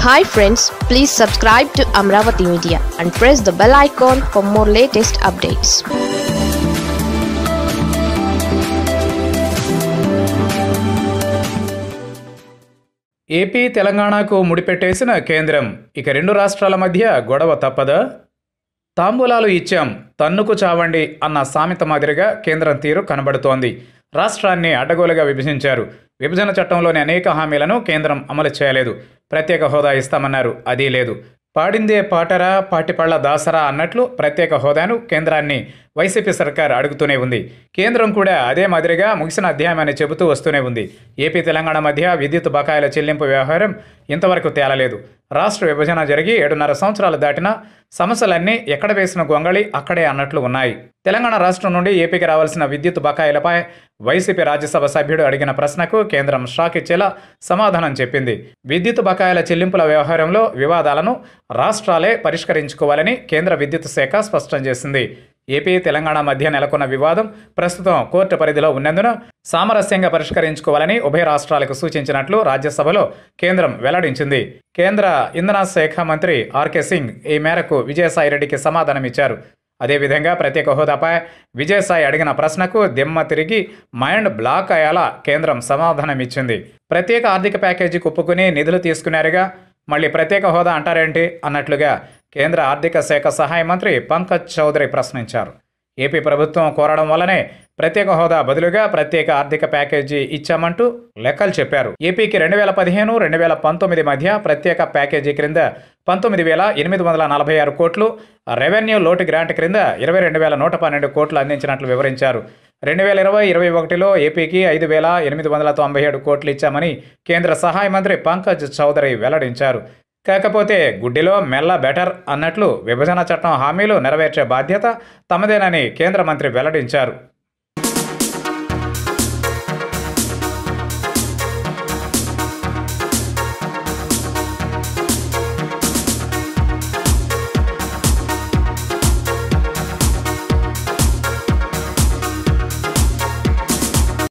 hi friends please subscribe to Amaravati media and press the bell icon for more latest updates AP తెలంగాణకు ముడిపెట్టేసిన కేంద్రం ఇక రెండు రాష్ట్రాల మధ్య గొడవ తప్పదా తాంబూలాలు ఇచ్చాం తన్నుకు చావండి అన్న సామెత మాదిరిగా కేంద్రం తీరు కనబడుతోంది రాష్ట్రాన్ని అడ్డగోలుగా విభజించారు విభజన చట్టంలోని అనేక హామీలను కేంద్రం అమలు చేయలేదు ప్రత్యేక హోదా ఇస్తామన్నారు అది లేదు పాడిందే పాటరా పాటిపళ్ళ దాసరా అన్నట్లు ప్రత్యేక హోదాను కేంద్రాన్ని వైసీపీ సర్కార్ అడుగుతూనే ఉంది కేంద్రం కూడా అదే మాదిరిగా ముగిసిన అధ్యాయమని చెబుతూ వస్తూనే ఉంది ఏపీ తెలంగాణ మధ్య విద్యుత్ బకాయిల చెల్లింపు వ్యవహారం ఇంతవరకు తేలలేదు రాష్ట్ర విభజన జరిగి ఏడున్నర సంవత్సరాలు దాటినా సమస్యలన్నీ ఎక్కడ వేసిన గొంగళి అక్కడే అన్నట్లు ఉన్నాయి తెలంగాణ రాష్ట్రం నుండి ఏపీకి రావాల్సిన విద్యుత్ బకాయిలపై వైసీపీ రాజ్యసభ సభ్యుడు అడిగిన ప్రశ్నకు కేంద్రం షాక్ ఇచ్చేలా సమాధానం చెప్పింది విద్యుత్ బకాయిల చెల్లింపుల వ్యవహారంలో వివాదాలను రాష్ట్రాలే పరిష్కరించుకోవాలని కేంద్ర విద్యుత్ శాఖ స్పష్టం చేసింది ఏపీ తెలంగాణ మధ్య నెలకొన్న వివాదం ప్రస్తుతం కోర్టు పరిధిలో ఉన్నందున సామరస్యంగా పరిష్కరించుకోవాలని ఉభయ రాష్ట్రాలకు సూచించినట్లు రాజ్యసభలో కేంద్రం వెల్లడించింది కేంద్ర ఇంధన శాఖ మంత్రి ఆర్కే సింగ్ ఈ మేరకు విజయసాయిరెడ్డికి సమాధానమిచ్చారు అదేవిధంగా ప్రత్యేక హోదాపై విజయసాయి అడిగిన ప్రశ్నకు దిమ్మ తిరిగి మైండ్ బ్లాక్ అయ్యేలా కేంద్రం సమాధానమిచ్చింది ప్రత్యేక ఆర్థిక ప్యాకేజీకి ఒప్పుకుని నిధులు తీసుకున్నారుగా మళ్ళీ ప్రత్యేక హోదా అంటారేంటి అన్నట్లుగా కేంద్ర ఆర్థిక శాఖ సహాయ మంత్రి పంకజ్ చౌదరి ప్రశ్నించారు ఏపీ ప్రభుత్వం కోరడం వల్లనే ప్రత్యేక హోదా బదులుగా ప్రత్యేక ఆర్థిక ప్యాకేజీ ఇచ్చామంటూ లెక్కలు చెప్పారు ఏపీకి రెండు వేల పదిహేను రెండు వేల పంతొమ్మిది మధ్య ప్రత్యేక ప్యాకేజీ క్రింద పంతొమ్మిది వేల ఎనిమిది వందల నలభై ఆరు కోట్లు రెవెన్యూ లోటు గ్రాంట్ క్రింద ఇరవై రెండు వేల నూట పన్నెండు కోట్లు అందించినట్లు వివరించారు రెండు వేల ఇరవై ఇరవై ఒకటిలో ఏపీకి ఐదు వేల ఎనిమిది వందల తొంభై ఏడు కోట్లు ఇచ్చామని కేంద్ర సహాయ మంత్రి పంకజ్ చౌదరి వెల్లడించారు కాకపోతే గుడ్డిలో మెల్ల బెటర్ అన్నట్లు విభజన చట్టం హామీలు నెరవేర్చే బాధ్యత తమదేనని కేంద్ర మంత్రి వెల్లడించారు